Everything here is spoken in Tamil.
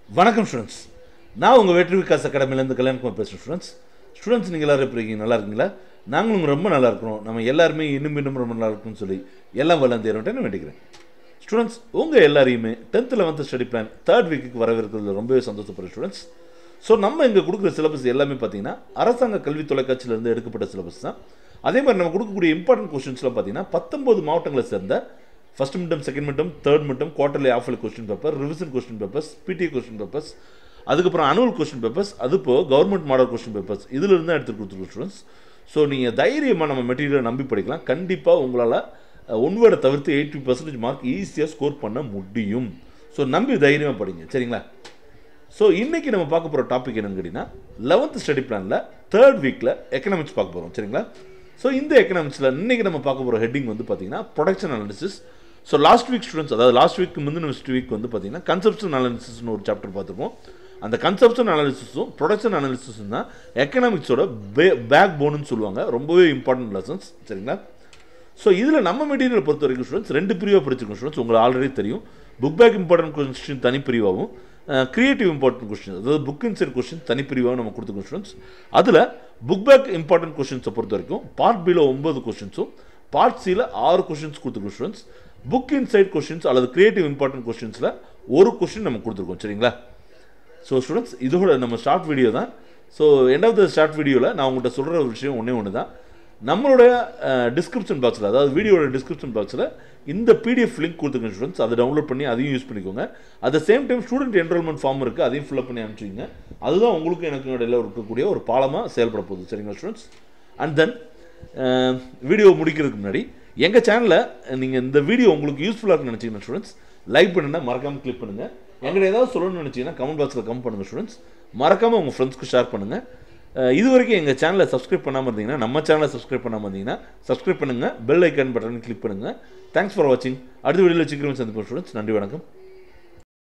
வணக்கம் ஸ்டூடெண்ட்ஸ் நான் உங்கள் வெற்றி விகாஸ் அகாடமிலேருந்து கல்யாணகுமார் பேசுகிறேன் ஸ்டூடெண்ட்ஸ் ஸ்டூடெண்ட்ஸ் நீங்கள் எல்லாரும் எப்படி இருக்கீங்க நல்லா இருக்கீங்களா நாங்களும் ரொம்ப நல்லா இருக்கிறோம் நம்ம எல்லாருமே இன்னும் இன்னும் ரொம்ப நல்லா இருக்கும்னு சொல்லி எல்லாம் வளர்ந்தேறோன்ட்டு நான் வேண்டிக்கிறேன் ஸ்டூடெண்ட்ஸ் உங்கள் எல்லாரையுமே tenth eleventh study plan third வீக்குக்கு வரவிருக்கிறதுல ரொம்பவே சந்தோஷப்படுற ஸ்டூடெண்ட்ஸ் ஸோ நம்ம இங்கே கொடுக்குற சிலபஸ் எல்லாமே பார்த்தீங்கன்னா அரசாங்க கல்வி தொலைக்காட்சியிலேருந்து எடுக்கப்பட்ட சிலபஸ் தான் அதே மாதிரி நம்ம கொடுக்கக்கூடிய இம்பார்ட்டன்ட் கொஸ்டின்ஸ்லாம் பார்த்தீங்கன்னா பத்தொம்பது மாவட்டங்களை சேர்ந்த first midterm second midterm third midterm quarterly half question paper revision question papers PT question papers அதுக்கப்புறம் அனுவல் கொஸ்டின் பேப்பர்ஸ் அது இப்போ கவர்மெண்ட் மாடல் கொஸ்டின் பேப்பர்ஸ் இதிலிருந்து தான் எடுத்து கொடுத்துருக்கோம் ஸ்டூடெண்ட்ஸ் ஸோ நீங்கள் தைரியமாக நம்ம மெட்டீரியலை நம்பி படிக்கலாம் கண்டிப்பாக உங்களால் ஒன் வேர்டை தவிர்த்து எயிட்டி பர்சன்டேஜ் மார்க் ஈஸியாக ஸ்கோர் பண்ண முடியும் ஸோ நம்பி தைரியமாக படிங்க சரிங்களா ஸோ இன்றைக்கி நம்ம பார்க்க போகிற டாபிக் என்னன்னு கேட்டிங்கன்னா லெவன்த் ஸ்டடி பிளானில் தேர்ட் வீக்கில் எக்கனாமிக்ஸ் பார்க்க போகிறோம் சரிங்களா ஸோ இந்த எக்கனாமிக்ஸில் இன்றைக்கி நம்ம பார்க்க போகிற ஹெட்டிங் வந்து பார்த்தீங்கன்னா production analysis so last week students அதாவது லாஸ்ட் வீக் முந்தின வீக் வந்து பார்த்தீங்கன்னா கன்செப்ஷன் அனாலிசிஸ்னு ஒரு சாப்டர் பார்த்துருப்போம் அந்த கன்செப்ஷன் அனாலிசிஸும் ப்ரொடக்ஷன் அனாலிசிஸும் தான் எக்கனாமிக்ஸோட பே பேக் போனுன்னு சொல்லுவாங்க ரொம்பவே இம்பார்ட்டன்ட் லெசன்ஸ் சரிங்களா ஸோ இதில் நம்ம மெட்டீரியல் பொறுத்த வரைக்கும் ஸ்டூடெண்ட்ஸ் ரெண்டு பிரிவாக படிச்சிருக்கோம் ஸ்டூடெண்ட்ஸ் உங்களுக்கு ஆல்ரெடி தெரியும் புக் பேக் இம்பார்ட்டன்ட் கொஸ்டின் தனிப்பிரிவாகவும் கிரியேட்டிவ் இம்பார்ட்டன்ட் கொஸ்டின் அதாவது புக் இன்சைட் கொஸ்டின் தனிப்பிரிவாகவும் நம்ம கொடுத்துருக்கோம் ஸ்டூடெண்ட்ஸ் அதில் புக் பேக் இம்பார்ட்டன்ட் கொஸ்டின்ஸை பொறுத்த வரைக்கும் பார்ட் பியில் ஒன்பது கொஸ்டின்ஸும் பார்ட் சியில் ஆறு கொஸ்டின்ஸ் கொடுத்துருக்கோம் ஸ்டூடெண்ட்ஸ் புக் இன்சைட் கொஸ்டின்ஸ் அல்லது கிரியேட்டிவ் இம்பார்ட்டன்ட் கொஸ்டின்ஸில் ஒரு கொஸ்டின் நம்ம கொடுத்துருக்கோம் சரிங்களா ஸோ ஸ்டூடெண்ட்ஸ் இதோட நம்ம ஷார்ட் வீடியோ தான் so end of the short வீடியோவில் நான் உங்கள்கிட்ட சொல்கிற ஒரு விஷயம் ஒன்றே ஒன்று தான் நம்மளுடைய டிஸ்கிரிப்ஷன் பாக்ஸில் அதாவது வீடியோட டிஸ்கிரிப்ஷன் பாக்ஸில் இந்த பிடிஎஃப் லிங்க் கொடுத்துருங்க ஸ்டூடெண்ட்ஸ் அதை டவுன்லோட் பண்ணி அதையும் யூஸ் பண்ணிக்கோங்க at the same time student enrollment form இருக்குது அதையும் ஃபில்அப் பண்ணி அனுப்பிச்சிங்க அதுதான் உங்களுக்கு எனக்கு இடையில இருக்கக்கூடிய ஒரு பாலமாக செயல்பட போகுது சரிங்களா ஸ்டூடெண்ட்ஸ் அண்ட் தென் வீடியோ முடிக்கிறதுக்கு முன்னாடி எங்கள் சேனலில் நீங்கள் இந்த வீடியோ உங்களுக்கு யூஸ்ஃபுல்லாக இருக்குன்னு நினச்சிங்கன்னா ஸ்டூடெண்ட்ஸ் லைக் பண்ணுங்க மறக்காமல் கிளிக் பண்ணுங்கள் எங்கிட்ட ஏதாவது சொல்லணும்னு நினச்சிங்கன்னா கமெண்ட் பாக்ஸில் கமெண்ட் பண்ணுங்கள் ஸ்டூடெண்ட்ஸ் மறக்காமல் உங்கள் ஃப்ரெண்ட்ஸ்க்கு ஷேர் பண்ணுங்கள் இது வரைக்கும் எங்கள் சேனலை சப்ஸ்கிரைப் பண்ணாமல் இருந்தீங்கன்னா நம்ம சேனலை சப்ஸ்கிரைப் பண்ணாமல் இருந்தீங்கன்னா சப்ஸ்கிரைப் பண்ணுங்கள் பெல் ஐக்கான் பட்டன் கிளிக் பண்ணுங்கள் தேங்க்ஸ் ஃபார் வாட்சிங் அடுத்த வீடியோவில் சீக்கிரம் சந்திப்போம் ஸ்டூடெண்ட்ஸ் நன்றி வணக்கம்